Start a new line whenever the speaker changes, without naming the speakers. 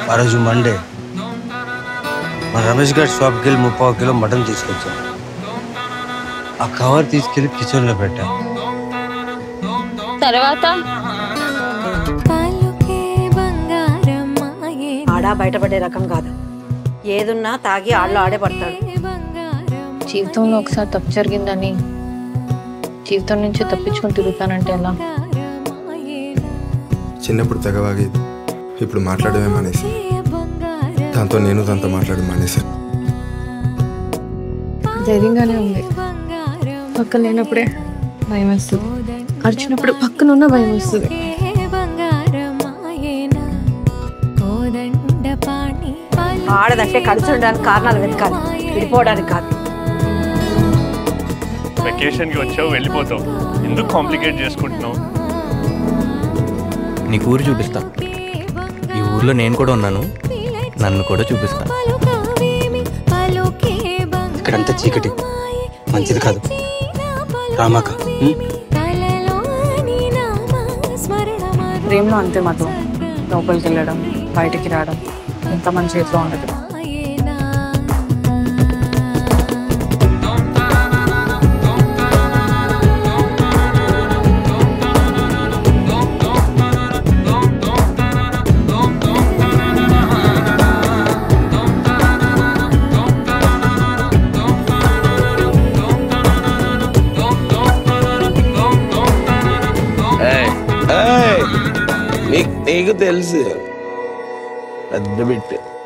ఆ రోజు మండే మా రమేష్ గారి షాప్కి వెళ్ళి ముప్పై కిలో మటన్ తీసుకొచ్చాను ఆ కవర్ తీసుకెళ్ళి కిచెన్లో పెట్టా
తర్వాత
ఆడా బయటపడే రకం కాదు ఏదున్నా తాగి ఆళ్ళు ఆడే పడతాడు
జీవితంలో ఒకసారి తప్పు జరిగిందని జీవితం నుంచి తప్పించుకొని తిరుగుతానంటే ఎలా
చిన్నప్పుడు తెగవాగేది ఇప్పుడు మాట్లాడమే మానేసి దాంతో నేను దాంతో మాట్లాడడం మానేశాను
ధైర్యంగానే ఉంది పక్కన లేనప్పుడే భయం వేస్తుంది అరిచినప్పుడు పక్కన ఉన్న భయం వస్తుంది
ఆడదంటే కలిసి ఉండడానికి కారణాలు వెతకాలి విడిపోవడానికి కాదు
వెకేషన్కి వచ్చావు వెళ్ళిపోతావు ఎందుకు కాంప్లికేట్ చేసుకుంటున్నావు
నీకు ఊరు చూపిస్తా ఈ ఊర్లో నేను కూడా ఉన్నాను నన్ను కూడా చూపిస్తా
ఇక్కడంతా చీకటి మంచిది కాదు రామాక ఉం?
ప్రేమలో అంతే మతం లోపలికి వెళ్ళడం బయటికి రావడం ఎంత మన చేతిలో ఉండదు
ఏయ్, నీకు నీకు తెలుసు పెద్ద బిట్